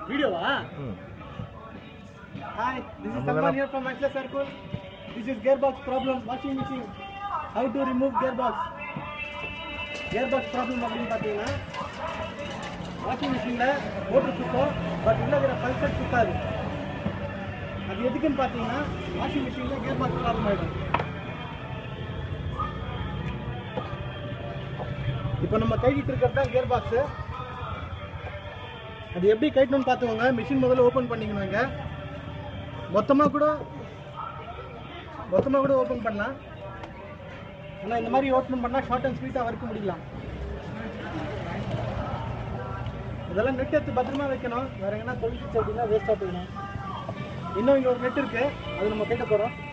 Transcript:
வீடியோவா ம் Hi, this is நம்ம Salman தானே- here from Axla Circle. This is gearbox problem, washing machine. How to remove gearbox? Gearbox problem அப்படின்னு பார்த்தீங்கன்னா washing மிஷினில் மோட்டர் சுத்தம் பட் உள்ள இருக்கிற பல்சர் சுத்தாது அது எதுக்குன்னு பார்த்தீங்கன்னா வாஷிங் மிஷினில் கியர் பாக்ஸ் ப்ராப்ளம் ஆகிடும் இப்போ நம்ம கைகிட்டு இருக்கிறது தான் கியர் பாக்ஸு அது எப்படி கைட்டணும்னு பார்த்துக்கோங்க மிஷின் முதல்ல ஓப்பன் பண்ணிக்கணும் இங்கே மொத்தமாக கூட மொத்தமாக கூட ஓப்பன் பண்ணலாம் ஆனால் இந்த மாதிரி ஓப்பன் பண்ணால் ஷார்ட் அண்ட் ஸ்வீட்டாக வறுக்க முடியலாம் இதெல்லாம் நெட் எடுத்து பத்திரமா வைக்கணும் வேற எங்கன்னா தொழிற்சி அப்படின்னா வேஸ்ட்டாக போயிடும் இன்னும் இங்கே ஒரு நெட் இருக்கு அது நம்ம கேட்ட போகிறோம்